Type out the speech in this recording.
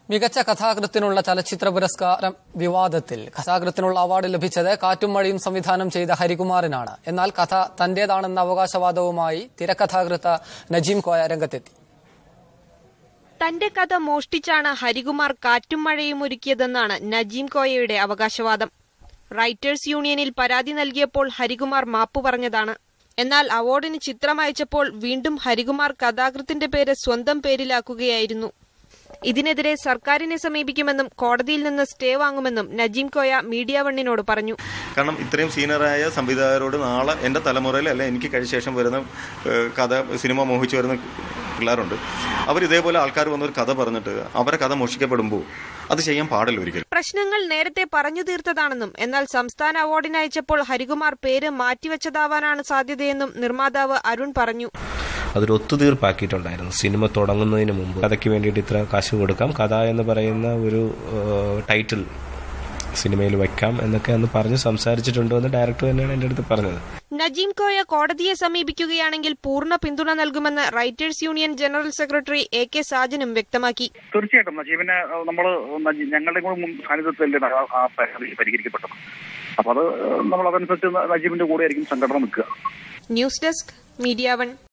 മികച്ച കഥാകൃത്തിനുള്ള ചലച്ചിത്ര പുരസ്കാരം വിവാദത്തിൽ കഥാകൃത്തിനുള്ള അവാർഡ് ലഭിച്ചത് കാറ്റും മഴയും സംവിധാനം ചെയ്ത ഹരികുമാറിനാണ് എന്നാൽ കഥ തന്റേതാണെന്ന അവകാശവാദവുമായി തിരക്കഥാകൃത്ത് നജീം കോയ രംഗത്തെത്തി തന്റെ കഥ മോഷ്ടിച്ചാണ് ഹരികുമാർ കാറ്റും മഴയും ഒരുക്കിയതെന്നാണ് നജീം കോയയുടെ അവകാശവാദം റൈറ്റേഴ്സ് യൂണിയനിൽ പരാതി നൽകിയപ്പോൾ ഹരികുമാർ മാപ്പു പറഞ്ഞതാണ് എന്നാൽ അവാർഡിന് ചിത്രം അയച്ചപ്പോൾ വീണ്ടും ഹരികുമാർ കഥാകൃത്തിന്റെ പേര് സ്വന്തം പേരിലാക്കുകയായിരുന്നു ഇതിനെതിരെ സർക്കാരിനെ സമീപിക്കുമെന്നും കോടതിയിൽ നിന്ന് സ്റ്റേ വാങ്ങുമെന്നും നജീം കോയ മീഡിയ വണ്ണിനോട് പറഞ്ഞു കാരണം ഇത്രയും സീനിയറായ സംവിധായകരോട് നാളെ എൻ്റെ തലമുറയിൽ അല്ല എനിക്ക് കഴിഞ്ഞ ശേഷം വരുന്ന ഏഹ്, കഥ സിനിമ മോഹിച്ചു വരുന്ന പിള്ളേരുണ്ട് അവർ ഇതേപോലെ ആൾക്കാർ വന്നൊരു കഥ പറഞ്ഞിട്ട് അവരെ കഥ മോഷിക്കപ്പെടുമ്പോൾ അത് ചെയ്യാൻ പാടില്ല ഒരിക്കലും പ്രശ്നങ്ങൾ നേരത്തെ പറഞ്ഞു തീർത്തതാണെന്നും എന്നാൽ സംസ്ഥാന അവാർഡിന് അയച്ചപ്പോൾ ഹരികുമാർ പേര് മാറ്റിവെച്ചതാവാനാണ് സാധ്യതയെന്നും നിർമ്മാതാവ് അരുൺ പറഞ്ഞു അതൊരു ഒത്തുതീർപ്പാക്കിയിട്ടുണ്ടായിരുന്നു സിനിമ തുടങ്ങുന്നതിന് മുമ്പ് കഥയ്ക്ക് വേണ്ടിയിട്ട് ഇത്ര കാശ് കൊടുക്കാം കഥ എന്ന് പറയുന്ന ഒരു ഏഹ്, ടൈറ്റിൽ സിനിമയിൽ വയ്ക്കാം എന്നൊക്കെ അന്ന് പറഞ്ഞ് സംസാരിച്ചിട്ടുണ്ടോ എന്ന് ഡയറക്ടർ തന്നെയാണ് എൻ്റെ അടുത്ത് പറഞ്ഞത് നജീം കോയ കോടതിയെ സമീപിക്കുകയാണെങ്കിൽ പൂർണ്ണ പിന്തുണ നൽകുമെന്ന് writers union general secretary A K സാജനും വ്യക്തമാക്കി തീർച്ചയായിട്ടും നജീബിനെ നമ്മൾ ഞങ്ങളുടെ കൂടെ മുൻ സാന്നിധ്യത്തിൽ ആ ആ പരാതി പരിഹരിക്കപ്പെട്ടത് അപ്പൊ അത് നമ്മൾ അതനുസരിച്ച് നജീബിന്റെ കൂടെ ആയിരിക്കും സംഘടന നിൽക്കുക ന്യൂസ് ഡെസ്ക് മീഡിയ വൺ